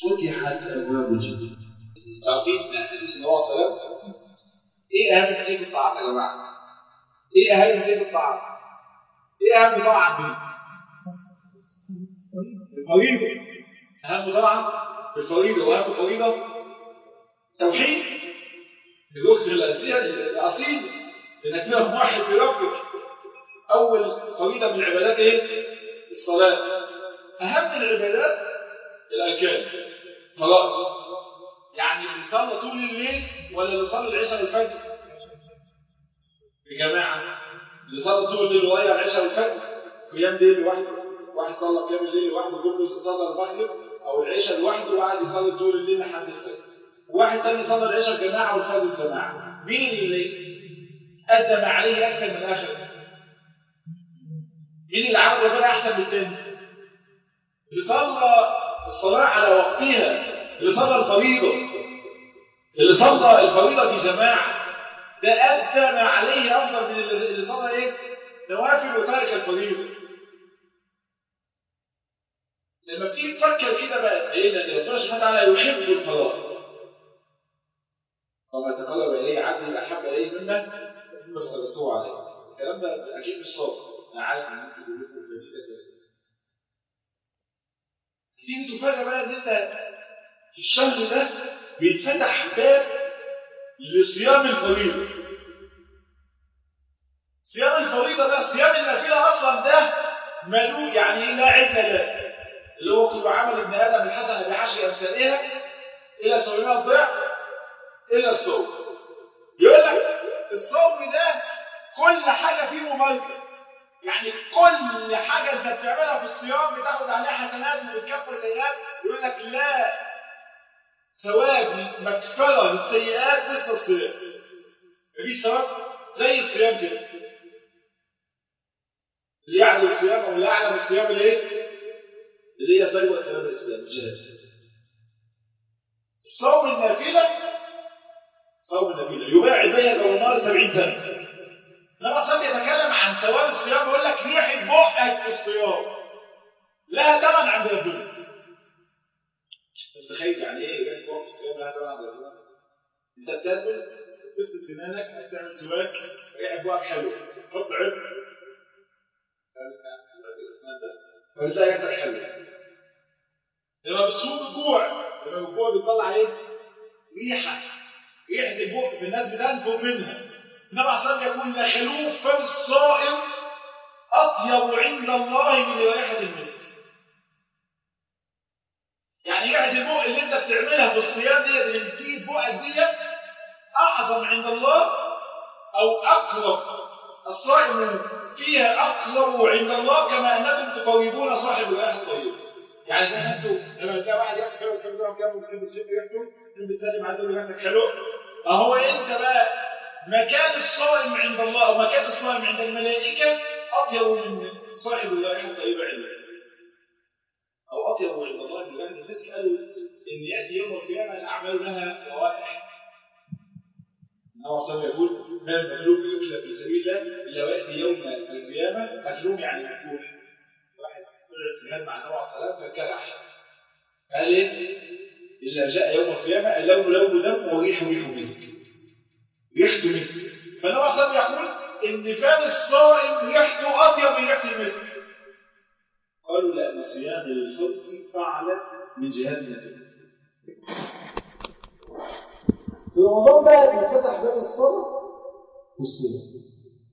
فتحت ابواب الجنه عارفين من حديث النبي صلى الله عليه وسلم ايه اهم من ايه في الطعام يا جماعه؟ ايه اهم من ايه في الطعام؟ ايه اهم طبعا في الفريضه اهم طبعا في الفريضه واهم فريضه توحيد الركن الاساسي الاصيل انك تبقى موحد بربك اول فريضه من العبادات ايه؟ الصلاه اهم العبادات الاركان فرائض يعني اللي صلى طول الليل ولا اللي صلى العشاء والفجر بجماعه اللي صلى طول الليل وضيع العشاء والفجر قيام ليل لوحده واحد صلى قيام الليل لوحده كله صلى الفجر او العشاء لوحده وقعد يصلي طول الليل لحد الفجر واحد تاني صلى العشاء الجماعه والفجر الجماعه مين اللي ادى ما عليه اكثر من الاخر مين اللي عمل ربنا احسن من التاني اللي صلى الصلاه على وقتها اللي صلى الفريضه اللي صلى الفريضه في جماعه ده ادى ما عليه افضل من اللي صلى ايه نوافل وترك الفريضه لما بتيجي تفكر كده بقى ايه لان ربنا سبحانه وتعالى يحب الفرائض وما تقرب اليه عبدي احب اليه مما افترضته عليه الكلام ده اكيد مش صادق انا عارف ان انتوا كلكم فاهمين ده كويس تيجي تفاجئ بقى ان انت في الشهر ده بيتفتح باب لصيام الفريضه صيام الفريضه ده صيام النافله اصلا ده ملوء يعني لا عد له اللي هو كل عمل ابن ادم الحسنه بعشر امثالها الى سبعمائة ضعف الا الصوم يقول لك الصوم ده كل حاجه فيه مميزه يعني كل حاجه انت بتعملها في الصيام بتاخد عليها حسنات وبتكفر سيئات يقول لك لا ثواب مكفره للسيئات مثل الصيام مفيش ثواب زي الصيام كده اللي يعلم الصيام او اللي يعلم الصيام الايه؟ اللي هي فجوه ثواب الاسلام الجهاد الصوم النافله صوم النافله يباعد بينك وبين النار 70 سنه لما اصلا بيتكلم عن ثواب الصيام يقول لك ريحه بقك في الصيام لها ثمن عند ربنا انت خايف يعني ايه ريحه بقك في الصيام لها ثمن عند ربنا انت بتاكل تغسل سنانك تعمل سواك ريحه بقك حلوه تحط عطر فبتلاقي ريحتك حلوه لما بتصوم الجوع لما الجوع بيطلع ايه؟ ريحه ريحه البق في الناس بتنفر منها النبي عليه الصلاه والسلام يقول لخلوف فم الصائم اطيب عند الله من رائحه المسك يعني ريحه البق اللي انت بتعملها في الصيام ديت اللي بتجيب بقك ديت اعظم عند الله او اقرب الصائم فيها اقرب عند الله كما انكم تقربون صاحب الرائحه الطيبه يعني زي ما انتوا لما تلاقي واحد يحكي حلو تحب تروح جنبه وتحب تشم ريحته تحب تسلم عليه تقول له ريحتك حلو اهو انت بقى مكان الصائم عند الله او مكان الصائم عند الملائكه اطيب من صاحب الرائحه الطيبه عنده او اطيب عند الله من رائحه المسك قالوا ان ياتي يوم القيامه الاعمال لها روائح النبي صلى الله عليه وسلم يقول ما المملوك الا في سبيل الله الا وياتي يوم القيامه مكلوم يعني مكلوم واحد طلع في المال مع النبي عليه الصلاه والسلام فكلح قال ايه؟ الا جاء يوم القيامه اللون لون دم وريحه ريح مسك ريحته مسك فالنبي عليه الصلاه والسلام يقول ان فم الصائم ريحته اطيب من ريحه المسك قالوا لان صيام الفطر اعلى من جهاد النفس في رمضان بقى بيتفتح باب الصلاة والصيام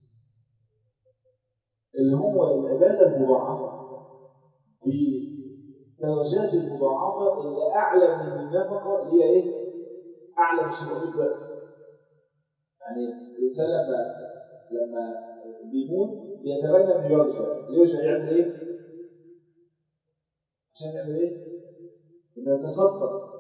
اللي هو العبادة المضاعفة في درجات المضاعفة اللي أعلى من النفقة اللي هي إيه؟ أعلى من 700 ضعف يعني الإنسان لما لما بيموت بيتمنى إنه يرجع يرجع يعمل إيه؟ عشان يعمل إيه؟ إنه يتصدق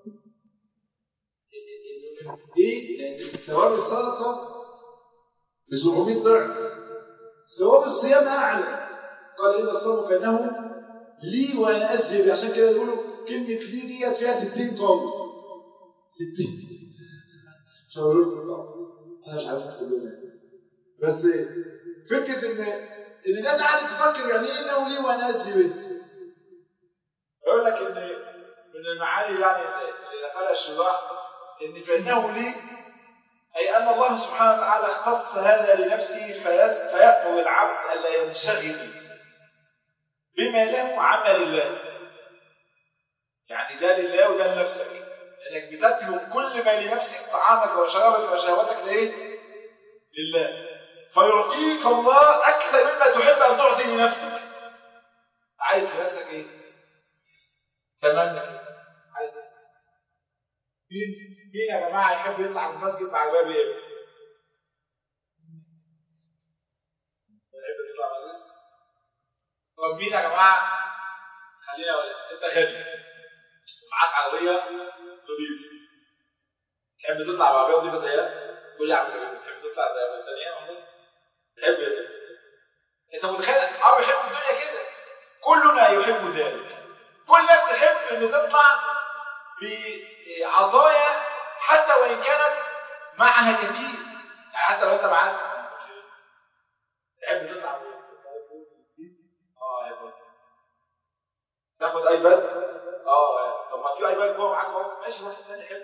ليه؟ لأن ثواب الصدقة ب 700 ضعف ثواب الصيام أعلى قال إن الصوم كأنه لي وأنا أسجد عشان كده يقولوا كلمة لي ديت فيها 60 قول 60 مش هقول لكم أنا مش عارف تقولوا بس فكرة إن إن الناس قاعدة تفكر يعني إيه إنه لي وأنا أسجد يقول لك إن من المعاني يعني اللي نقلها الشراح ان فانه لي اي ان الله سبحانه وتعالى اختص هذا لنفسه فيس- فيأمر العبد الا ينشغل بما له عمل الله يعني ده لله وده لنفسك انك بتترك كل ما لنفسك طعامك وشرابك وشهوتك لايه؟ لله فيعطيك الله اكثر مما تحب ان تعطي لنفسك عايز لنفسك ايه؟ كمان كده عايز إيه؟ مين مين يا جماعه يحب يطلع من المسجد مع الباب ايه؟ يحب يطلع من المسجد؟ طب مين يا جماعه خلينا اقول لك انت غني معاك عربيه نظيفه تحب تطلع بعربيه نظيفه زيها؟ تقول لي يا عم كريم تحب تطلع زي الثانيه والله؟ تحب كده انت متخيل اه بيحب الدنيا كده كلنا يحب ذلك كل الناس تحب انه تطلع بعطايا حتى وان كانت معها كثير يعني حتى لو انت معاك تحب تطلع اه ايباد تاخد ايباد اه طب ما في ايباد جوه معاك اهو ماشي واحد ثاني حلو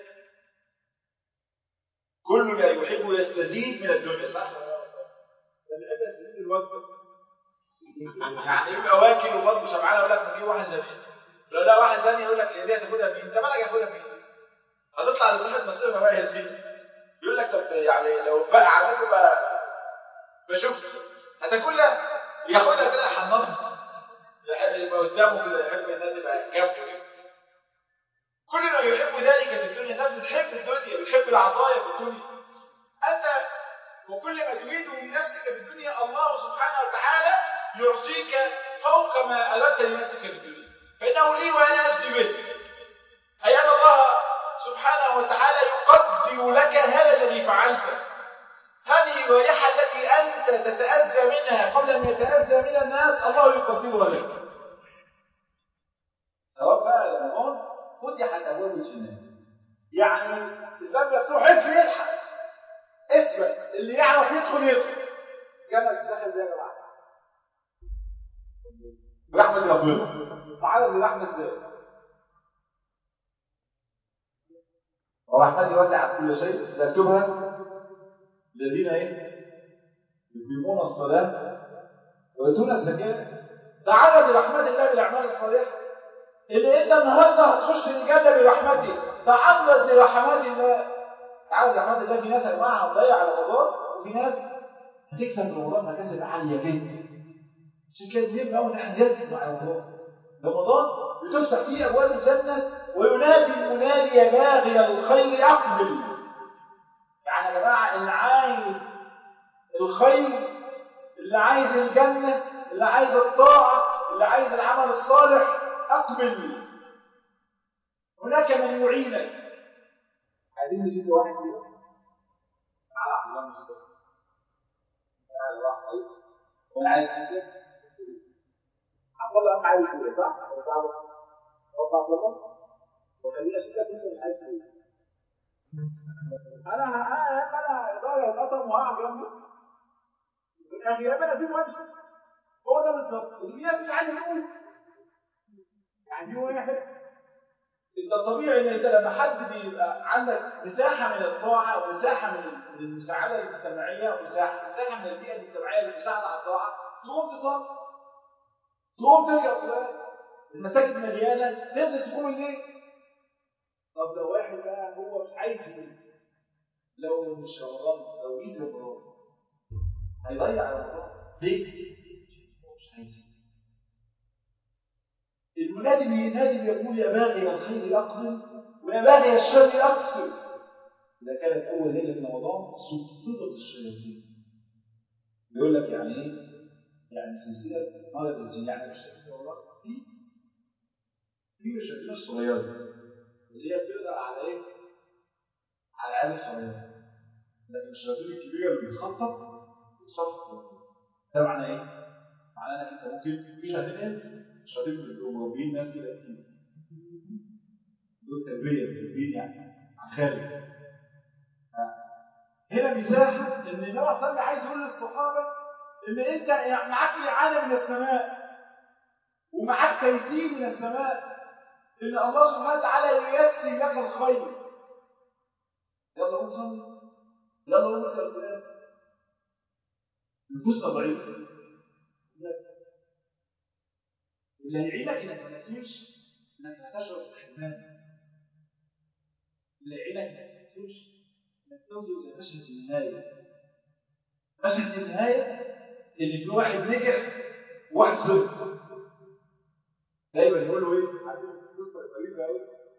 كلنا يحب يستزيد من الدنيا صح؟ ده بيحب يستزيد الوجبه يعني يبقى واكل وبطنه شبعان يقول لك ما تجيب واحد زي لو لا واحد ثاني يقول لك دي هتاخدها فين؟ انت مالك هاخدها فين؟ هتطلع لصاحب مصيبه بقى يا سيدي يقول لك طب يعني لو بقى عملته بقى بشوف هتاكلها ياخدها كده يحنطها يبقى قدامه كده يحب الناس تبقى جنبه كده كلنا يحب ذلك في الدنيا الناس بتحب الدنيا بتحب العطايا في الدنيا انت وكل ما تريده من نفسك في الدنيا الله سبحانه وتعالى يعطيك فوق ما أردت لنفسك في الدنيا فإنه لي وأنا أجزي به أي أن الله سبحانه وتعالى يقدر لك هذا الذي فعلته هذه الرائحة التي أنت تتأذى منها قبل أن يتأذى من الناس الله يقدرها لك سواء بقى رمضان فتحت أبواب الجنان يعني الباب مفتوح ادخل يلحق اثبت اللي يعرف يدخل يدخل جنة دخل زي يا جماعة برحمة ربنا تعالى برحمة ازاي ورحمتي وسعت كل شيء سأكتبها الذين ايه يقيمون الصلاة ويؤتون الزكاة تعالى برحمة الله بالأعمال الصالحة اللي انت النهارده هتخش الجنة برحمته تعرض لرحمات الله تعالى برحمة الله في ناس يا جماعة هتضيع على رمضان وفي ناس هتكسب في رمضان مكاسب عالية جدا عشان كده مهم قوي ان احنا نركز مع رمضان رمضان بتفتح فيه ابواب الجنه وينادي المنادي يا باغي الخير اقبل يعني يا جماعه اللي عايز الخير اللي عايز الجنه اللي عايز الطاعه اللي عايز العمل الصالح اقبل هناك من يعينك عايزين نجيب واحد كده تعالى عبد الله مصطفى تعالى واحد وانا عايز كده عبد الله انا عايز كده صح؟ رب عبد الله وخلينا اشوف لك انت مش عايز كده انا انا انا ضايع القطم وهقع جنبه في الاخر يا انا اسيبه وامشي هو ده بالظبط اللي فيها مش عايز يقول يعني في واحد انت الطبيعي ان انت لما حد بيبقى عندك مساحه من الطاعه ومساحه من من المساعده المجتمعيه ومساحه مساحه من البيئه المجتمعيه للمساعده على الطاعه تقوم تصلي تقوم ترجع صلاه المساجد مليانه تنزل تقوم الليل طب لو واحد بقى هو مش عايز يقوم لو مش رمضان لو جيت رمضان هيضيع رمضان ليه؟ هو مش عايز يقوم المنادي بينادي بيقول يا باغي الخير اقبل ويا باغي الشر اقصر اذا كانت اول ليله في رمضان صفدت الشياطين بيقول لك يعني ايه؟ يعني سلسله مرض الجن يعني مش والله في في الشياطين الصغيره اللي هي بتقدر على ايه؟ على العيال الصغيره لكن الشياطين الكبيره اللي بتخطط بتصفط ده معناه ايه؟ معناه انك انت ممكن في شياطين انس الشياطين بيبقوا مربيين ناس كده كتير دول تربيه تربيين يعني عن خارج هنا مساحه ان النبي صلى الله عليه وسلم عايز يقول للصحابه ان انت معاك اعانه من السماء ومعاك تيسير من السماء ان الله سبحانه وتعالى ييسر لك الخير يلا قوم صلي يلا قوم اقرا القران نفوسنا ضعيفه اللي هيعينك انك ما تنسوش انك لا تشعر بالحرمان اللي يعينك انك ما تنسوش انك توصل الى مشهد النهايه مشهد النهايه اللي في واحد نجح وواحد صفر دايما يقولوا ايه عارفين قصه طريفه قوي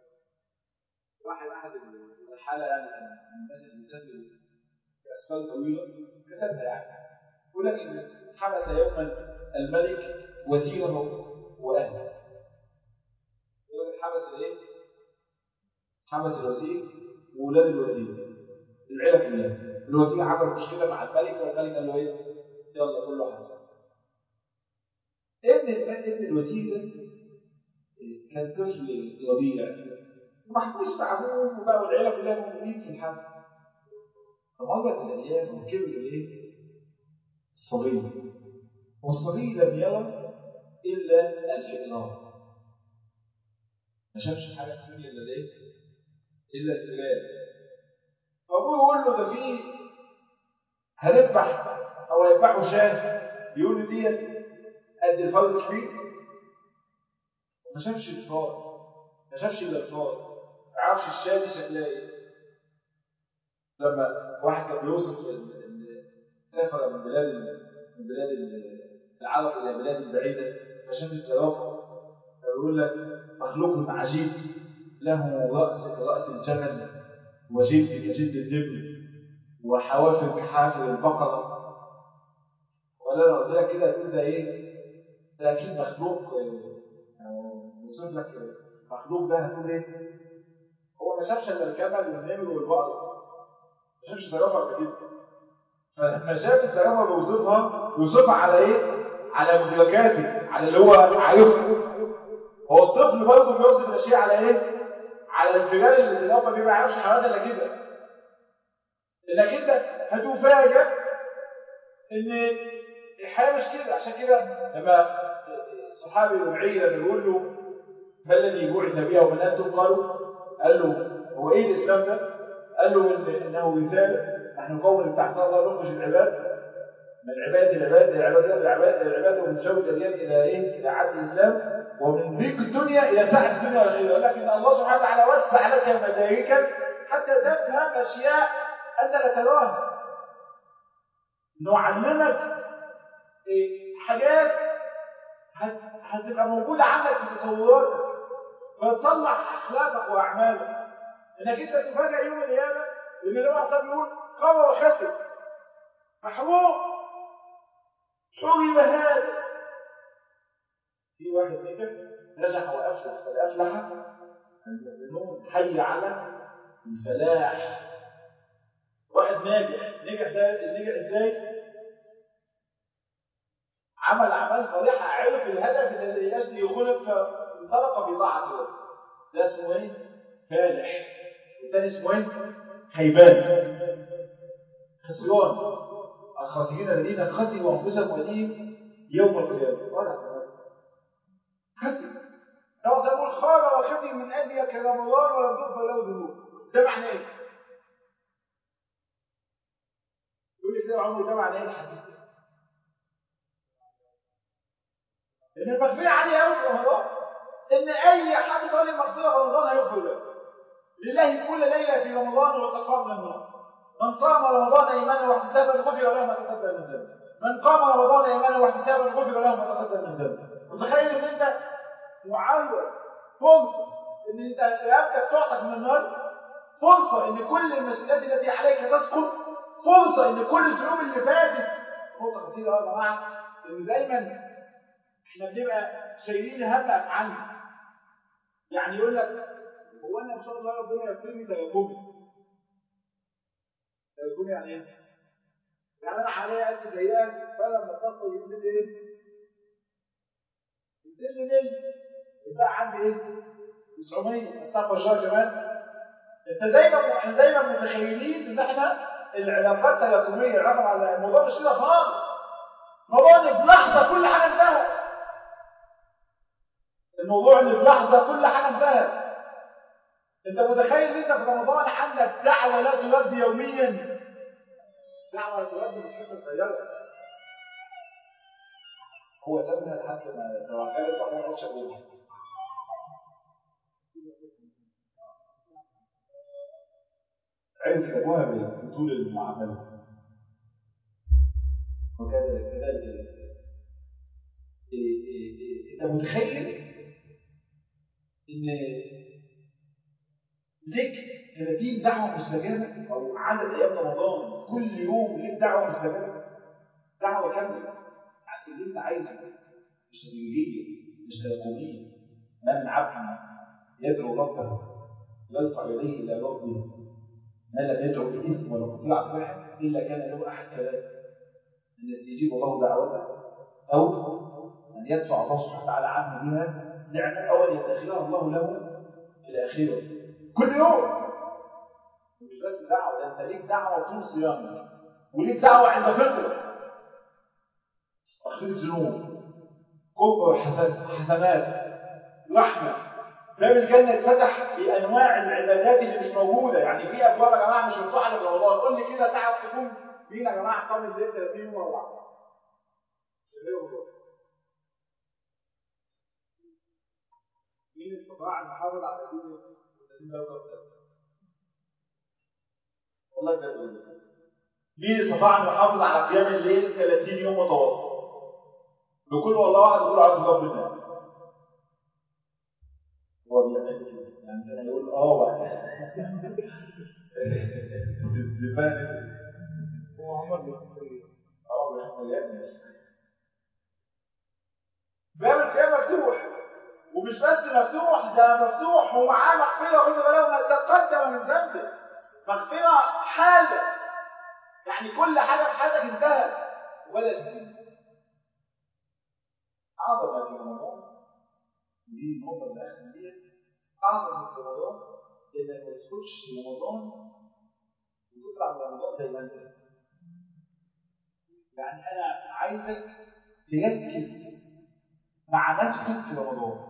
واحد احد الحاله يعني من الناس اللي بتسافر في اسفل طويله كتبها يعني يقول لك ان حبس يوما الملك وزيره واهله يقول لك حبس الايه؟ حبس الوزير واولاد الوزير العيله كلها الوزير عمل مشكله مع الملك والملك قال له ايه؟ يلا كله حبس ابن ابن الوزير ده كان طفل رضيع محبوس مع ابوه وبقى والعيله كلها موجودين في الحبس فمرت الايام وكبر الايه؟ الصبي والصبي لم يرى الا الفئران ما شافش حاجه في الدنيا الا الايه؟ الا الفئران فابوه يقول له ده في هنذبح او هيذبحوا شاه يقول له ديت قد الفرد الكبير ما شافش الفار ما شافش الا الفار ما يعرفش الشاه دي شكلها ايه لما واحد كان بيوصف ان سافر من بلاد من بلاد العرب الى بلاد بعيده فشاف الزرافه فيقول لك مخلوق عجيب له راس كراس الجمل وجلد كجلد الدبل وحوافر كحافر البقره ولا انا قلت لك كده تقول ده ايه؟ ده اكيد مخلوق يوصف لك مخلوق ده هتقول ايه؟ هو ما شافش الا الجمل والنمر والبقر ما شافش زرافه قبل كده فلما شاف الزرافه بيوصفها بيوصفها على ايه؟ على مدركاته على اللي هو عارفه هو الطفل برضه بيوصف الاشياء على ايه؟ على الانفجار اللي الاب ما بيعرفش حوادث الا كده انك انت هتفاجئ ان الحياه مش كده عشان كده لما الصحابي الربعي لما بيقول له ما الذي بعث بها ومن انتم قالوا قال له هو ايه الاسلام ده؟ قال له إن انه رساله نحن قوم ابتعثنا الله نخرج العباد من عباد العباد العباد الى العباد العباد ومن شوك الاديان الى ايه؟ الى عدل الاسلام ومن ضيق الدنيا الى سعه الدنيا والاخره ولكن الله سبحانه وتعالى وسع لك مداركا حتى تفهم اشياء انت لا تراها نعلمك حاجات هتبقى موجوده عندك في تصوراتك فتصلح اخلاقك واعمالك انك انت تفاجئ يوم القيامه ان النبي عليه بيقول خبر وخسر محروق حرم هذا في واحد نجح نجح وافلح قد افلح المؤمنون حي على الفلاح واحد ناجح نجح ده نجح ازاي عمل اعمال صالحه عرف الهدف الذي لاجله يخلق فانطلق بطاعه الله ده اسمه ايه فالح والثاني اسمه ايه خيبان خسران الخاسرين الذين خسروا انفسهم وليهم يوم القيامه ولا خسر لو سموه خار وخزي من ابي كرمضان ولم تغفر له ذنوب ده معناه ايه؟ يقول لي كده عمري ده معناه ايه الحديث ده؟ ان المغفره عاليه قوي في رمضان ان اي حد طالب مغفره في رمضان هيغفر له لله كل ليله في رمضان وتقام من النار من صام رمضان ايمانا واحتسابا غفر له ما تقدم من ذنبه من قام رمضان ايمانا واحتسابا غفر له ما تقدم من ذنبه متخيل ان انت معرض فرصه ان انت رقبتك تعتق من النار فرصه ان كل المسؤوليات التي عليك تسقط فرصه ان كل الذنوب اللي فاتت نقطه خطيره قوي يا جماعه ان دايما احنا بنبقى شايلين هم افعالنا يعني يقول لك هو انا ان شاء الله ربنا يغفرني تيممي تيممي يعني ايه؟ يعني انا عليا ألف سيئه فلما تدخل ينزل ايه؟ ينزل لي 100 يبقى عندي ايه؟ 900 استغفر الله كمان انت دايما احنا دايما متخيلين ان احنا العلاقات تراكميه العلاقه مع الموضوع مش كده خالص الموضوع ان في لحظه كل حاجه انتهت الموضوع ان في لحظه كل حاجه انتهت انت متخيل ان انت في رمضان عندك دعوه لا ترد يوميا دعوه لا ترد مش حته صغيره هو سابها لحد ما توكلت وبعدين ما ابوها عرفت ابوها بطول المعامله وكذلك كذلك الانسان انت متخيل ان ليك 30 دعوه مستجابه او عدد ايام رمضان كل يوم ليك دعوه مستجابه دعوه كامله عن اللي انت عايزه مش تدريجيه مش تراكميه ما من عبد يدعو ربه يرفع يديه الى ربه ما لم يدعو باثم ولا قطيعه واحد الا كان له احد ثلاثه ان يستجيب الله دعوته او ان يدفع الله سبحانه وتعالى عنه بها نعمه او ان يدخلها الله له في الاخره كل يوم مش بس دعوه ده انت ليك دعوه طول صيامك وليك دعوه عند فطرك تخفيف ذنوب كبر حسنات رحمه باب الجنه اتفتح بانواع العبادات اللي مش موجوده يعني في ابواب يا جماعه مش مفتوحه في رمضان قول لي كده تعرف تكون مين يا جماعه قام الليل 30 يوم ورا بعض مين استطاع ان يحافظ على دين الذين لا والله بجد مين استطاع ان يحافظ على قيام الليل 30 يوم متواصل بكل والله واحد يقول عايز الله في النار هو بيعمل كده يعني كان يقول اه بعد هو عمر بن الخطاب اه مليان باب القيامة مفتوح ومش بس مفتوح ده مفتوح ومعاه مغفرة غفر له ما تقدم من ذنبه مغفرة حالة يعني كل حاجة في حياتك انتهت ولا الدين أعظم ما في رمضان ودي النقطة اللي أختم بيها أعظم ما في رمضان إنك ما تدخلش رمضان وتطلع من رمضان زي ما أنت يعني أنا عايزك تركز مع نفسك في رمضان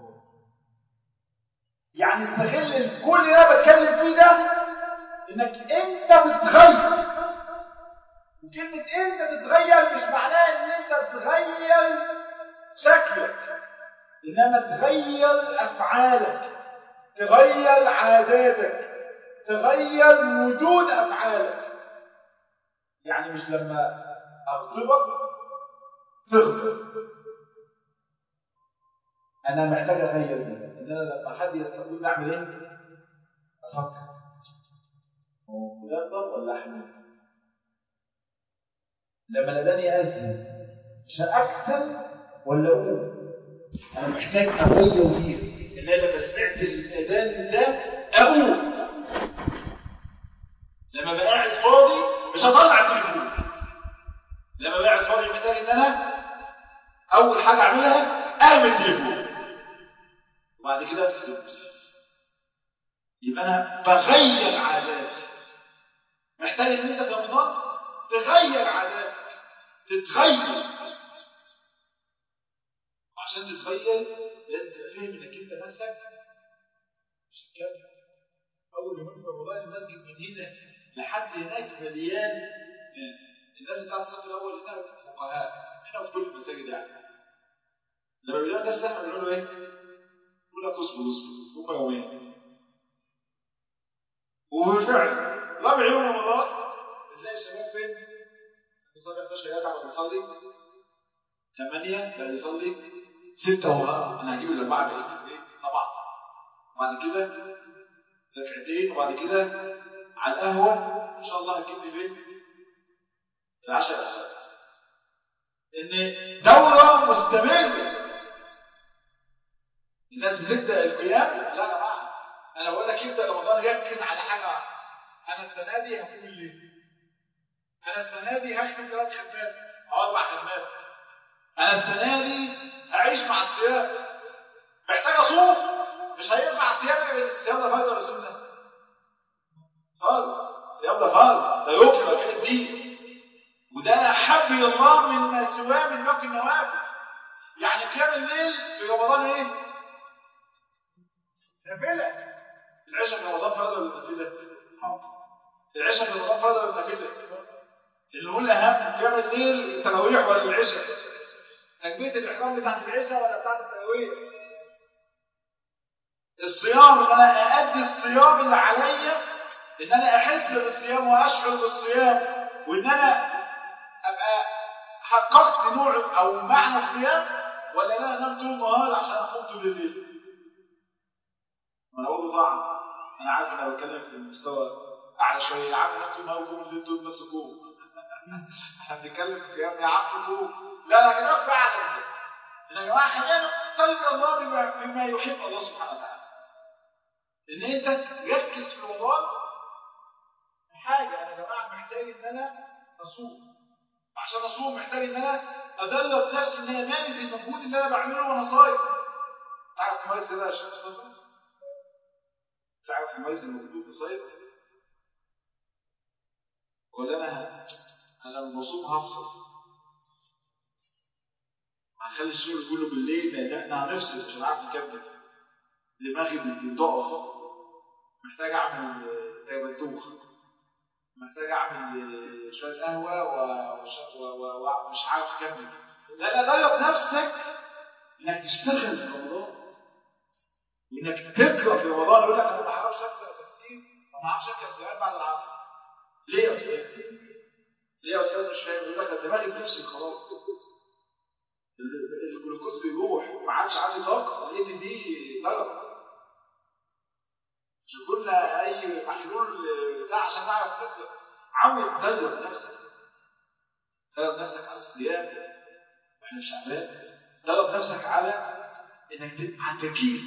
يعني استغل كل اللي انا بتكلم فيه ده انك انت تتغير وكلمة انت تتغير مش معناها ان انت تغير شكلك انما تغير افعالك تغير عاداتك تغير وجود افعالك يعني مش لما اغضبك تغضب انا محتاج اغير ده ان انا لما حد يستقبلني اعمل ايه افكر هو يغضب ولا احمد لما لداني اذن مش اكسل ولا اقول انا محتاج اغير فيه ان انا لما سمعت الاذان ده اقول لما بقى قاعد فاضي مش هطلع التليفون لما بقى قاعد فاضي محتاج ان انا اول حاجه اعملها ارمي التليفون وبعد كده امسك المصحف يبقى انا بغير عاداتي محتاج ان انت في رمضان تغير عاداتك تتغير وعشان تتغير لازم تبقى فاهم انك انت نفسك مش هتكمل اول يومين في رمضان المسجد من هنا لحد هناك مليان ناس الناس بتاعت الصف الاول هنا فقهاء هنا في كل المساجد يعني لما بيلاقوا الناس زحمه بيقولوا ايه؟ يقول لك اصبر اصبر هم يومين وبالفعل رابع يوم رمضان بتلاقي الشباب فين؟ بيصلي 11 ركعه ولا بيصلي 8 لا بيصلي 6 وها انا هجيب الاربعه باقيين في البيت طبعا وبعد كده ركعتين وبعد كده على القهوه ان شاء الله هتجيب لي فين؟ في العشاء الاخير ان دوره مستمره الناس بتبدا القيام لا يا جماعه انا بقول لك ابدا رمضان ركز على حاجه واحده انا السنه دي هقوم الليل انا السنه دي هخدم ثلاث خدمات او اربع خدمات انا السنه دي هعيش مع الصيام محتاج اصوم مش هينفع الصيام الصيام ده فرض ولا سنه فرض الصيام ده فرض ده ركن مكان الدين وده احب الى الله مما سواه من باقي النوافل يعني قيام الليل في رمضان ايه نافلة العشاء في رمضان فرض ولا نافلة؟ العشاء في رمضان فرض ولا نافلة؟ اللي هو الأهم قيام الليل التراويح ولا العشاء؟ تكبيرة الإحرام بتاعت العشاء ولا بتاعت التراويح؟ الصيام ان انا اادي الصيام اللي عليا ان انا احس بالصيام واشعر بالصيام وان انا ابقى حققت نوع او معنى الصيام ولا ان انا انام طول النهار عشان اقوم طول الليل انا برضه طبعا انا عارف ان انا بتكلم في المستوى اعلى شويه يا عم انام طول النهار وقوم الليل دول بس قوم احنا بنتكلم في قيام يا عم قوم لا انا كلامك فعلا ان يا جماعه خلينا نتقي الله بما, بما يحب الله سبحانه وتعالى ان انت ركز في رمضان في حاجه انا يا جماعه محتاج ان انا اصوم عشان اصوم محتاج ان انا ادرب نفسي ان انا امارس المجهود اللي انا بعمله وانا صايم تعرف تمارس ده يا شيخ مصطفى تعرف تمارس المجهود وانت صايم ولا انا انا لما بصوم هفصل هنخلي الشغل كله بالليل لان احنا هنفصل مش هنعرف نكمل دماغي بتضعف محتاج اعمل تبدوخ محتاج اعمل شويه قهوه ومش عارف اكمل لا لا درب نفسك انك تشتغل في رمضان وانك تقرا في رمضان يقول لك انا ما بعرفش اقرا تفسير ما بعرفش اقرا القران بعد العصر ليه يا استاذ؟ ليه يا استاذ مش فاهم؟ يقول لك دماغي بتفصل خلاص الجلوكوز بيروح ما عادش عندي طاقه الاي تي دي ضرب شوفوا لنا اي محلول بتاع عشان نعرف نقرا عم تدرب نفسك درب نفسك على الصيام واحنا في شعبان درب نفسك على انك تبقى على التركيز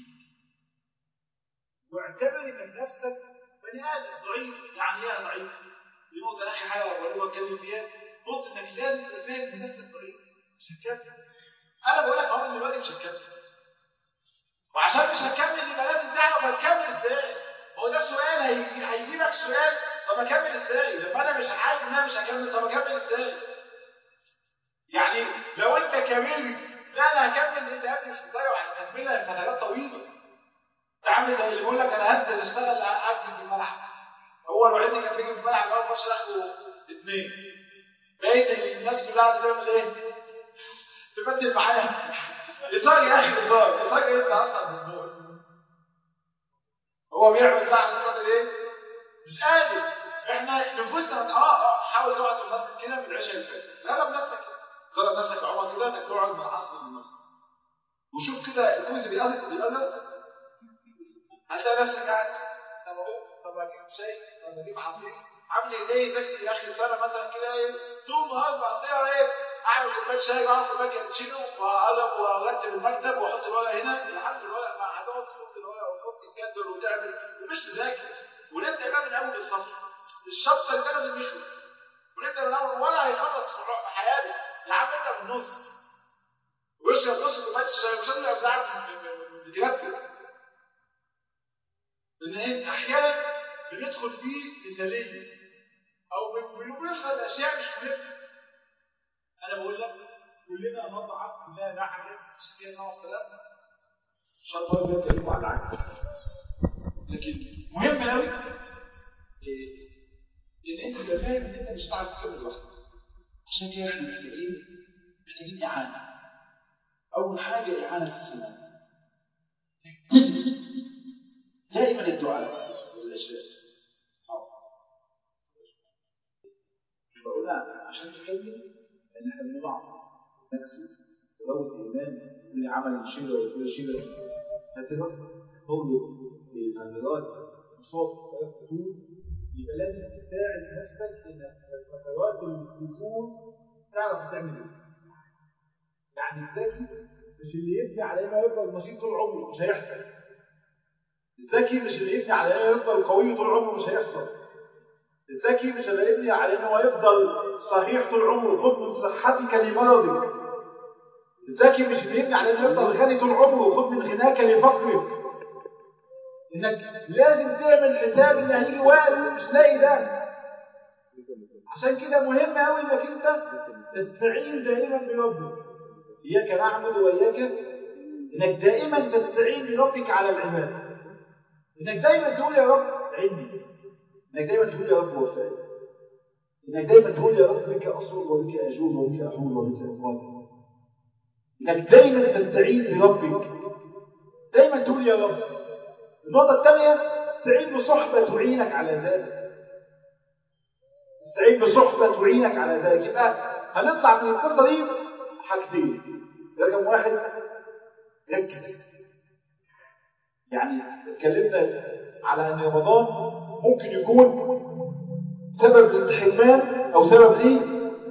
واعتبر انك نفسك بني ادم ضعيف يعني ايه ضعيف؟ دي نقطه اخر حاجه بقول بتكلم فيها نقطه انك لازم تبقى فاهم ان نفسك ضعيف مش هتكمل انا بقول لك اهو دلوقتي مش هتكمل وعشان مش هتكمل يبقى لازم تعرف هتكمل ازاي هو ده سؤال هيجي هيجيبك سؤال طب اكمل ازاي لما انا مش عارف ان انا مش هكمل طب اكمل ازاي يعني لو انت كملت لا انا هكمل انت يا ابني مش هتضيع هتكملها فترات طويله عامل زي اللي بيقول لك انا هنزل اشتغل اجري في الملعب هو الوحيد اللي كان بيجي في الملعب اول ماتش اخره اثنين بقيت الناس كلها بتعمل ايه؟ تبدل معايا يسار يا اخي يسار يسار يطلع اصلا من النور هو بيعمل ده عشان خاطر ايه؟ مش قادر احنا نفوسنا اه اه حاول تقعد في المسجد كده من العشاء اللي فاتت جرب نفسك كده جرب نفسك عمر كده انك تقعد من العصر للمغرب وشوف كده الكوز بيقلص بيقلص هتلاقي نفسك قاعد طب اهو طب اجيب شاي طب اجيب عصير عامل ايه زي يا اخي سنه مثلا كده ايه طول النهار بقضيها ايه اعمل كوبايه شاي واعمل كوبايه كابتشينو واقلب وارتب المكتب واحط الورق هنا لحد الورق ما هتقعد تحط الورق وتحط الجدول وتعمل ومش مذاكر ونبدا بقى من اول الصف الشابتر ده لازم يخلص ونبدا من اول ولا هيخلص في حياته يا عم انت من النص واشرب نص كوبايه الشاي مش هتبقى بتاعك بترتب لان انت احيانا بندخل فيه مثاليه او بنشهد اشياء مش مهمه انا بقول لك كلنا نضعف كلنا نعجز عشان كده نوع السلام ان شاء الله بيتكلموا عن العجز لكن مهم قوي إيه؟ ان انت تبقى فاهم ان انت مش هتعرف تكمل لوحدك عشان كده احنا محتاجين محتاجين اعانه اول حاجه اعانه السلام دائما الدعاء والاشياء بقول عشان تكمل ان احنا بنضع نكسب ولو ايمان كل عمل شبه وكل شبه فتره تطلب للمهملات مصاب فتور يبقى لازم تساعد نفسك انك في فترات الفتور تعرف تعمل ايه يعني الذكي مش اللي يبني على انه يفضل نشيط طول عمره مش هيحصل الذكي مش اللي يبني على انه يفضل قوي طول عمره مش هيحصل الذكي مش اللي يبني على انه يفضل صحيح طول عمره خذ من صحتك لمرضك الذكي مش اللي يبني على انه يفضل غني طول عمره خذ من غناك لفقرك انك لازم تعمل حساب ان هيجي وقت مش لاقي ده عشان كده مهم قوي انك انت تستعين دائما بربك اياك نعبد واياك انك دائما تستعين بربك على العباده انك دايما تقول يا رب عيني انك دايما تقول يا رب وفائي انك دايما تقول يا رب بك اصبر وبك اجود وبك احول وبك اقاتل انك دايما تستعين بربك دايما تقول يا رب النقطه الثانيه استعين بصحبه تعينك على ذلك استعين بصحبه تعينك على ذلك يبقى هنطلع من القصه دي حاجتين رقم واحد ركز يعني اتكلمنا على ان رمضان ممكن يكون سبب للحرمان او سبب ليه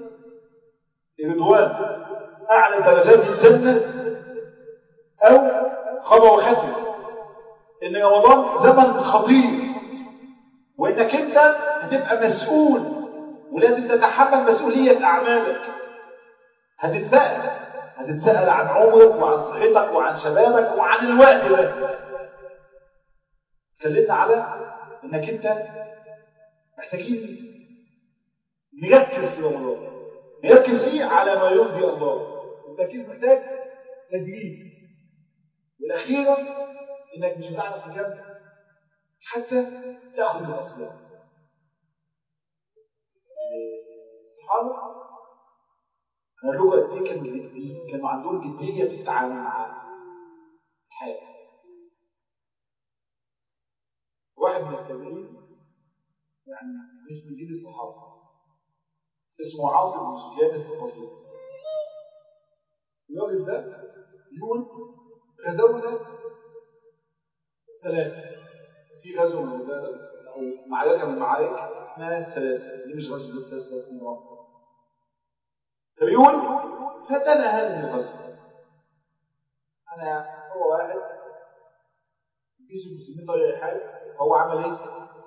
رضوان اعلى درجات الجنه او خبر وخفي ان رمضان زمن خطير وانك انت هتبقى مسؤول ولازم تتحمل مسؤوليه اعمالك هتتسال هتتسال عن عمرك وعن صحتك وعن شبابك وعن الوقت ده اتكلمنا على انك انت محتاجين نركز في رمضان نركز فيه على ما يرضي الله التركيز محتاج تدريب والاخيرا انك مش هتعرف تكمل حتى تاخذ الاسباب الصحابه انا لكم قد ايه كانوا جديين كانوا عندهم جديه في التعامل مع الحياه واحد من التابعين يعني مش من جيل الصحابه اسمه عاصم بن سفيان الثقفي الراجل ده يقول غزونا ثلاثة في غزوة من الغزوات أو معركة من المعارك اسمها الثلاثة دي مش غزوة الثلاثة اسمها مصر فبيقول فتنا هذه الغزوة أنا هو واحد جيش المسلمين طلع حاجة هو عمل ايه؟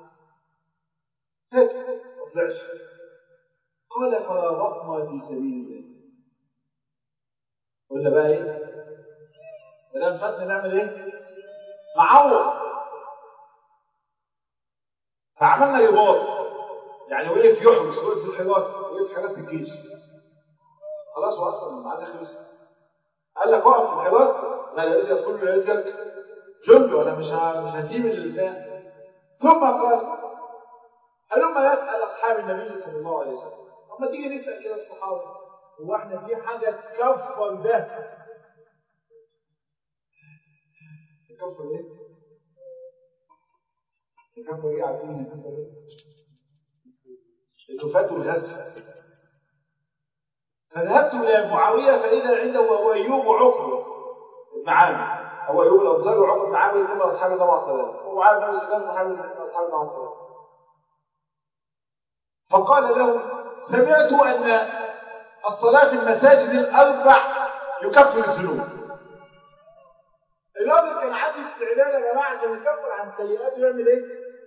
هيك ما طلعش قال فرابطنا في سبيل الله قلنا بقى ايه؟ ما دام فاتنا نعمل ايه؟ نعوض فعملنا رباط يعني وقف يحرس وقف في الحراسه وقف في حراسه الجيش خلاص هو اصلا الميعاد خلص قال لك اقف في الحراسه لا لا كله لا يترك جنبي وانا مش مش هسيب البتاع ثم قال هلما يسأل أصحاب النبي صلى الله عليه وسلم أما تيجي نسأل كده الصحابة هو احنا في حاجة تكفر ده تكفر ايه؟ تكفر ايه عارفين تكفر ايه؟ انه فاتوا الغزو فذهبت إلى معاوية فإذا عنده هو أيوب وعقبة بن عامر هو أيوب الأنصاري وعقبة بن عامر اثنين من أصحاب النبي عليه الصلاة والسلام ومعاوية بن سفيان صحابي من أصحاب النبي عليه الصلاة والسلام فقال له سمعت أن الصلاة في المساجد الأربع يكفر الذنوب الراجل كان عنده استعداد يا جماعة عشان يكفر عن سيئاته يعمل ايه؟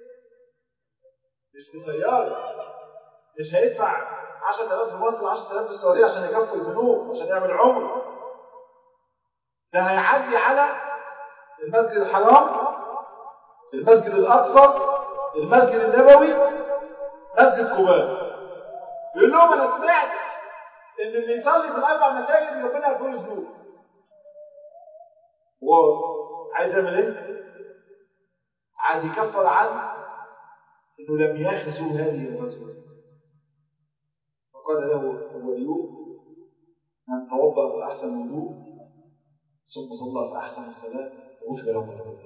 مش بطيارة مش هيدفع 10000 في مصر و10000 في السعودية عشان يكفر الذنوب عشان يعمل عمره ده هيعدي على المسجد الحرام المسجد الأقصى المسجد النبوي مسجد قباء يقول لهم انا سمعت ان اللي يصلي في الاربع مساجد ربنا يغفر له ذنوب هو عايز يعمل ايه؟ عايز يكفر عن انه لم يخزو هذه الغزوه فقال له ابو ايوب من توضا في احسن وضوء ثم صلى في احسن الصلاه غفر له ما تقدم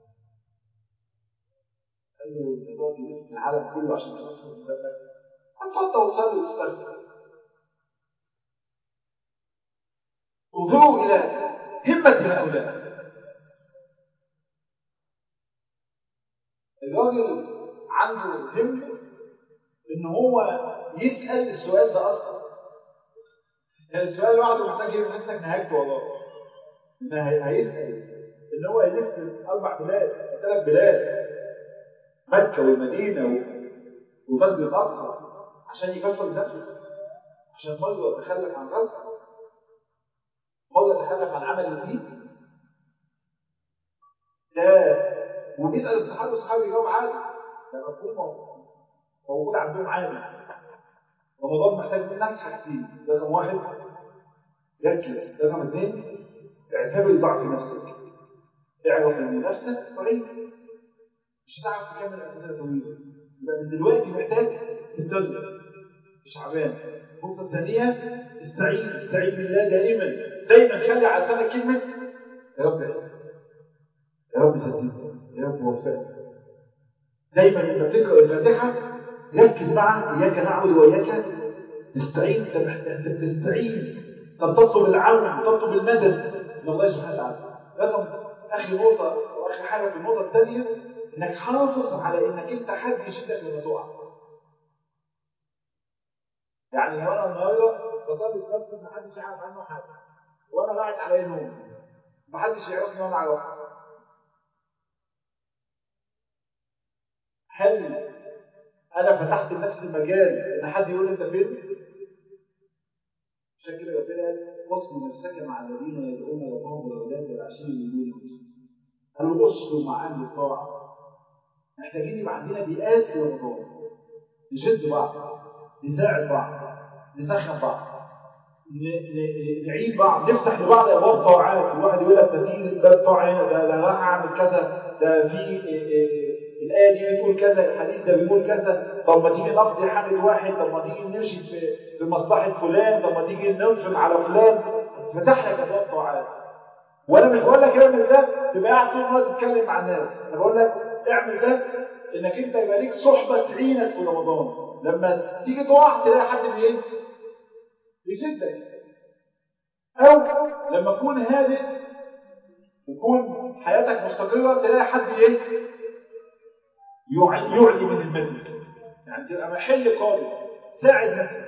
قال له انت تقعد تلف في العالم كله عشان تغفر من ذنبك هتقعد وتصلي وتستغفر انظروا الى همه هؤلاء الراجل عنده همه ان هو يسال السؤال ده اصلا يعني السؤال لوحده محتاج يبقى انك نهجت والله ان هيسال ان هو يلف اربع بلاد ثلاث بلاد مكة والمدينة والمسجد الأقصى عشان يكفر ذنبه عشان مرة يتخلف عن رزقه مرة يتخلف عن عمل الدين ده وبيسأل الصحابة والصحابة يجاوب عادي ده مفهوم موجود عندهم عادي رمضان محتاج منك حاجتين رقم واحد ركز رقم اثنين اعتبر ضعف نفسك اعرف ان نفسك ضعيف مش هتعرف تكمل مده طويله يبقى من دلوقتي محتاج تتدرب شعبان النقطه الثانيه استعين استعين بالله دائما دايما خلي على لسانك كلمه يا رب يا رب سددني يا رب وفقني دايما انت بتقرا الفاتحه ركز مع اياك نعبد واياك نستعين انت انت بتستعين طب تطلب العون تطلب المدد من الله سبحانه وتعالى رقم اخر نقطه واخر حاجه في النقطه الثانيه انك حافظ على انك انت حد يشدك لما تقع يعني لو انا النهارده بصلي في مسجد ما حدش يعرف عنه حاجه وانا قاعد على نوم ما حدش يعرفني وانا اعرف هل انا فتحت لنفسي مجال ان حد يقول انت فين؟ عشان كده ربنا قال واصل نفسك مع الذين يدعون ربهم بالغداة والعشي يريدون قالوا اصلوا مع اهل الطاعه محتاجين يبقى عندنا بيئات في رمضان نشد بعض نساعد بعض نسخن بعض نعيد بعض نفتح لبعض ابواب طاعات الواحد يقول لك ده في باب طاعه هنا ده ده راح اعمل كذا ده في الايه دي بتقول كذا الحديث ده بيقول كذا طب ما تيجي نقضي حاجه واحد طب ما تيجي نمشي في في مصلحه فلان طب ما تيجي ننفق على فلان فتح لك ابواب طاعات وانا مش بقول لك اعمل ده تبقى قاعد طول النهار تتكلم مع الناس انا بقول لك اعمل ده انك انت يبقى ليك صحبه تعينك في رمضان لما تيجي تقع تلاقي حد بايه بيشدك او لما تكون هادئ ويكون حياتك مستقره تلاقي حد ايه يعلي, يعلي من المزيد يعني تبقى محل قادر ساعد نفسك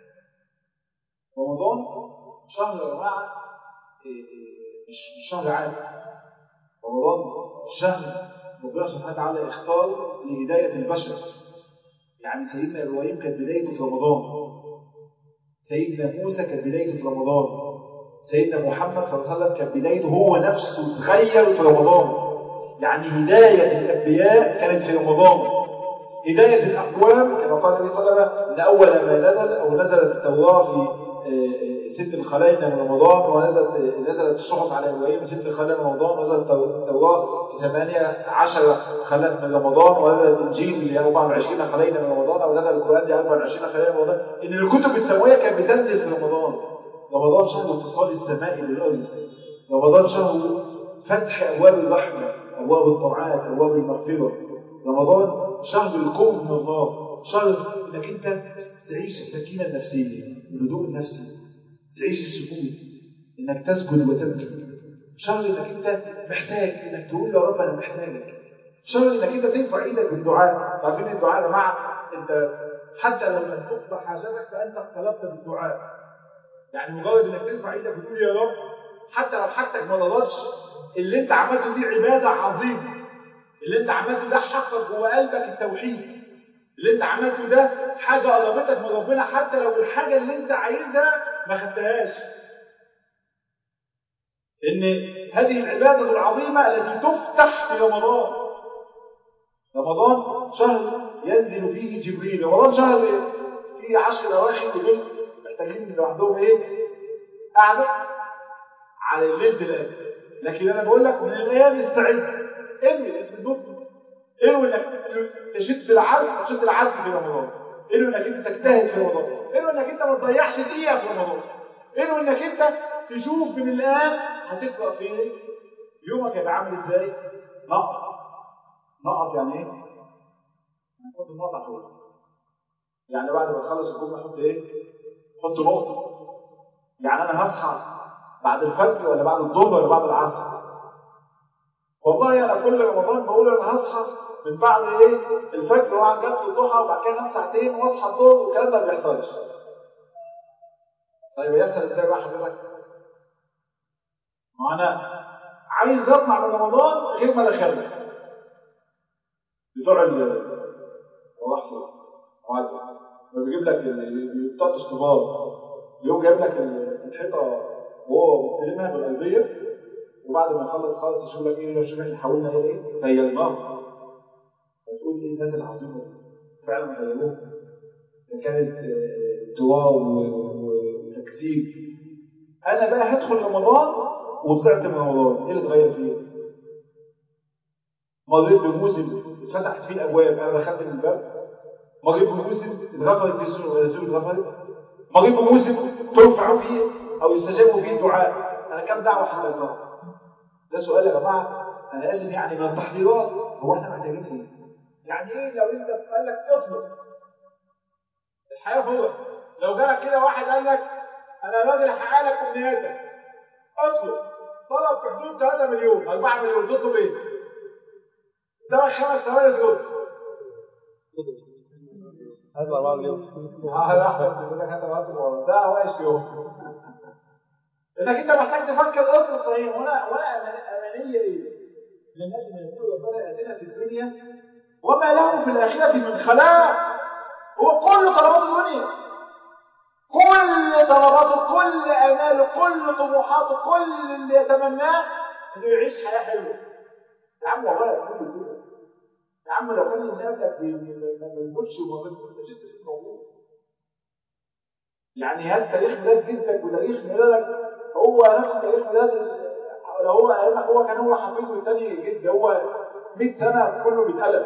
رمضان شهر يا جماعه مش شهر عادي رمضان شهر ربنا سبحانه وتعالى اختار لهدايه البشر يعني سيدنا ابراهيم كانت بدايته في رمضان سيدنا موسى كانت بدايته في رمضان سيدنا محمد صلى الله عليه وسلم كانت بدايته هو نفسه تغير في رمضان يعني هداية الأنبياء كانت في رمضان هداية الأقوام كما قال النبي صلى الله عليه وسلم إن أول ما نزل أو نزلت التوراة في ست الخلايا من رمضان ونزلت نزلت الصحف على ابراهيم ست الخلايا من رمضان ونزلت التوراه في 18 خلايا من رمضان ونزلت الانجيل اللي 24 خلايا من رمضان او نزل القران دي 24 خلايا من رمضان ان الكتب السماويه كانت بتنزل في رمضان رمضان شهر اتصال السماء بالارض رمضان شهر فتح ابواب الرحمه ابواب الطاعات ابواب المغفره رمضان شهر القرب من الله شهر انك انت تعيش السكينه النفسيه الهدوء النفسي تعيش السكون انك تسجد وتبكي شهر انك انت محتاج انك تقول يا رب انا محتاجك شهر انك انت ترفع ايدك بالدعاء عارفين الدعاء يا جماعه انت حتى لو لم تقضى حاجتك فانت اقتربت بالدعاء يعني مجرد انك ترفع ايدك وتقول يا رب حتى لو حاجتك ما ضلتش اللي انت عملته دي عباده عظيمه اللي انت عملته ده حقق جوه قلبك التوحيد اللي انت عملته ده حاجه قربتك من ربنا حتى لو الحاجه اللي انت عايزها ما خدتهاش ان هذه العباده العظيمه التي تفتح في رمضان رمضان شهر ينزل فيه جبريل رمضان شهر فيه عشر اواخر دول محتاجين لوحدهم ايه قاعده على الليل الان لكن انا بقول لك من الايام استعد انوي اسم الدكتور انوي انك تشد في العزم تشد العزم في رمضان انوي انك انت تجتهد في رمضان انوي انك انت ما تضيعش دقيقه في رمضان انوي انك انت تشوف من الان هتقرا في ايه يومك هيبقى عامل ازاي نقط نقط يعني ايه نحط النقط على طول يعني بعد ما تخلص الجمله حط ايه حط نقطه يعني انا هصحى بعد الفجر ولا بعد الظهر ولا بعد العصر والله انا كل رمضان بقول انا هصحى من بعد ايه الفجر واقعد جلسه الضحى وبعد كده انام ساعتين واصحى الظهر والكلام ده ما بيحصلش طيب يحصل ازاي بقى حضرتك؟ ما انا عايز اطلع من رمضان غير ما دخلت بتوع ال وحفظ وعدل ما بيجيب لك بتوع الاشتباط يقوم جايب لك الحيطه وهو مستلمها بالايديه وبعد ما يخلص خالص يشوف لك ايه شوف احنا حاولنا ايه ايه خيلناه هتقول ايه الناس العظيمه دي فعلا خيلوه كانت تواو وتكثيف انا بقى هدخل رمضان وطلعت من رمضان ايه اللي اتغير فيه؟ مريت بموسم اتفتحت فيه الابواب انا دخلت من الباب مريض بموسم اتغفرت فيه السنه والرسول اتغفرت مريض بموسم ترفع فيه او يستجاب فيه الدعاء انا كم دعوه حضرتها ده سؤال يا جماعه انا اسف يعني من التحضيرات هو احنا محتاجين ايه؟ يعني ايه لو انت قال لك اطلب الحياه فرص لو جالك كده واحد قال لك انا راجل هحقق لك امنياتك اطلب طلب في حدود 3 مليون 4 مليون تطلب ايه؟ قدامك خمس ثواني ترد هذا 4 مليون اه احمد يقول لك انت بطلب ده هو ايش يوم انك انت محتاج تفكر اطلب صحيح هنا ولا امانيه ايه؟ للناس من يقول ربنا اتنا في الدنيا وما له في الاخره من خلاق هو كل طلبات الدنيا كل طلباته كل اماله كل طموحاته كل اللي يتمناه انه يعيش حياه حلوه يا عم والله يا كل كده يا عم لو كان اللي قبلك ما بيموتش وما بيموتش موجود يعني هات تاريخ ميلاد جدك وتاريخ ميلادك هو نفس تاريخ ميلاد لو هو هو كان هو حفيده الثاني جد هو 100 سنه كله بيتقلب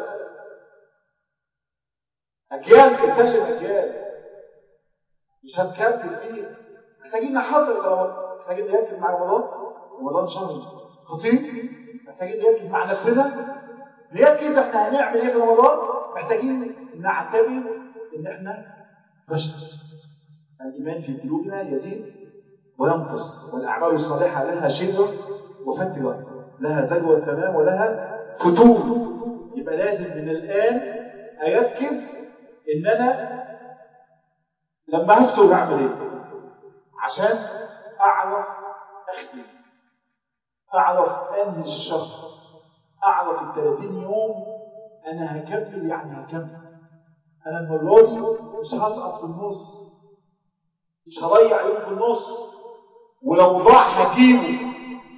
اجيال بتكلم اجيال مش هتكمل فيه محتاجين نحضر طلبات محتاجين نركز مع رمضان رمضان شهر خطير محتاجين نركز مع نفسنا نركز احنا هنعمل ايه في رمضان محتاجين نعتبر ان احنا بشر الايمان في قلوبنا يزيد وينقص والاعمال الصالحه لها شده وفتره لها ذروه تمام ولها فتور يبقى لازم من الان اركز ان انا لما هفتر اعمل ايه عشان اعرف اخدم اعرف انهي الشهر اعرف ال 30 يوم انا هكمل يعني هكمل انا المره دي مش هسقط في النص مش هضيع يوم في النص ولو ضاع هجيبه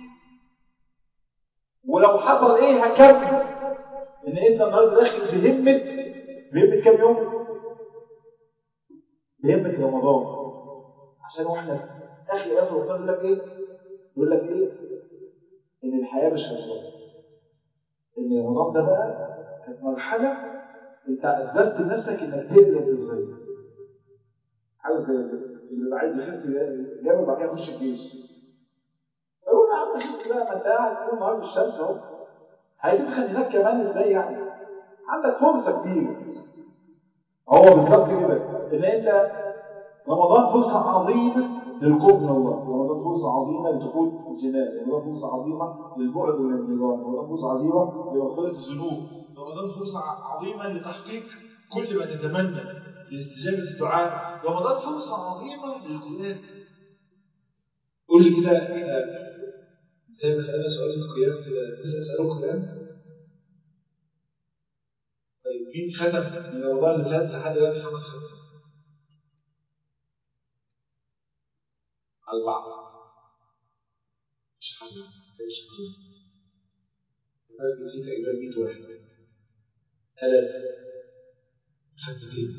ولو حصل ايه هكمل ان انت النهارده داخل في همه بهمه كام يوم؟ بهمه رمضان عشان واحنا اخي اخر رمضان يقول لك ايه؟ يقول لك ايه؟ ان الحياه مش رمضان ان رمضان ده بقى كانت مرحله انت اثبتت لنفسك انك تقدر تتغير حاجه زي اللي بيبقى عايز يخس جامد بعد كده يخش الجيش يقول يا عم خس بقى ما انت قاعد طول النهار في الشمس اهو هيدخل هناك كمان ازاي يعني عندك فرصه كبيره هو بالظبط كده ان انت رمضان فرصه عظيمه للقرب من الله رمضان فرصه عظيمه لدخول الجنان رمضان فرصه عظيمه للبعد من النيران رمضان فرصه عظيمه لمغفره الذنوب رمضان فرصه عظيمه لتحقيق كل ما تتمنى في استجابه الدعاء رمضان فرصه عظيمه للقران قول لي كده زي ما سالنا سؤال في القيام كده تسال سؤال القران طيب مين ختم من رمضان اللي فات لحد دلوقتي خمس ختم أربعة مش حاجة مش حاجة الناس نسيت تقريبا 100 واحد ثلاثة ختمتين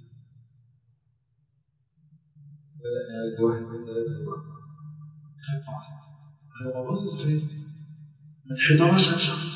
بدأنا نعد واحد من ثلاثة أربعة ختمة واحدة رمضان اللي فات من 11 شهر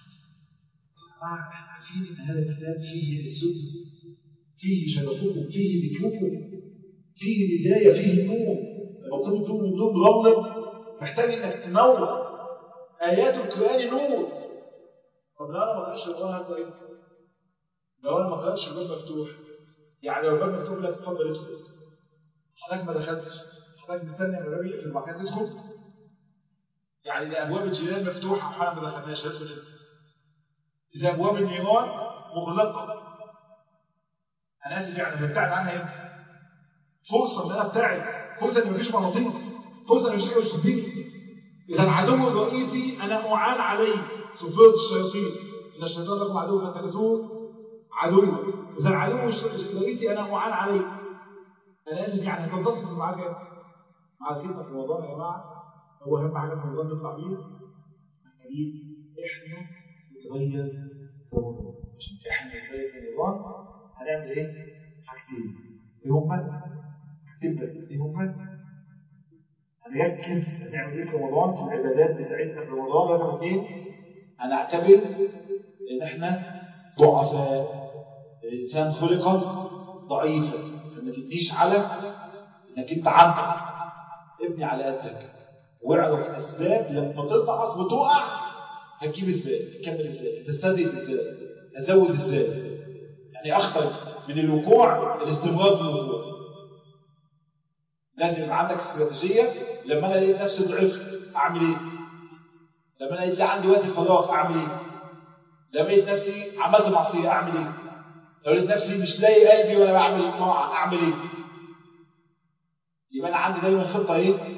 احنا عارفين ان هذا الكتاب فيه عزكم فيه شرفكم فيه ذكركم فيه الهدايه فيه النور لما تكون تقول النور مغلق محتاج انك تنور ايات القران نور طب لو انا ما قرأتش القران هبقى امتى؟ لو انا ما قرأتش الباب مفتوح يعني لو الباب مفتوح لا تتفضل ادخل حضرتك ما دخلتش حضرتك مستني لما الباب يقفل وبعد كده تدخل يعني ده ابواب الجنان مفتوحه وحنا ما دخلناش هدخل امتى؟ إذا أبواب النيران مغلقة أنا آسف يعني ببتعد عنها إمتى؟ فرصة إن أنا أبتعد فرصة إن مفيش مغناطيس فرصة إن مفيش حاجة بتشدني إذا العدو الرئيسي أنا أعان عليه سفرة الشياطين إن الشيطان لكم عدو فاتخذوه عدوا إذا العدو الرئيسي أنا أعان عليه أنا آسف يعني هتنتصر معاك مع الخدمة في رمضان يا جماعة هو أهم حاجة في رمضان نطلع بيها محتاجين إحنا نتغير في رمضان عشان احنا نتغير في رمضان هنعمل ايه؟ حاجتين ايه هما؟ حاجتين بس ايه هما؟ هنركز هنعمل ايه في رمضان في العبادات بتاعتنا في رمضان رقم اثنين هنعتبر ان احنا ضعفاء الإنسان خلق ضعيفا فما تبنيش على إنك أنت عندك ابني على قدك واعرف أسباب لما تضعف وتقع هتجيب ازاي تكمل ازاي تستهدف ازاي ازود ازاي يعني اخطر من الوقوع الاستمرار في الوقوع لازم يبقى عندك استراتيجيه لما انا لقيت نفسي ضعفت اعمل ايه لما انا لقيت عندي وقت فراغ اعمل ايه لما لقيت نفسي عملت معصيه اعمل ايه لو لقيت نفسي مش لاقي قلبي وانا بعمل طاعه اعمل ايه يبقى انا عندي دايما خطه ايه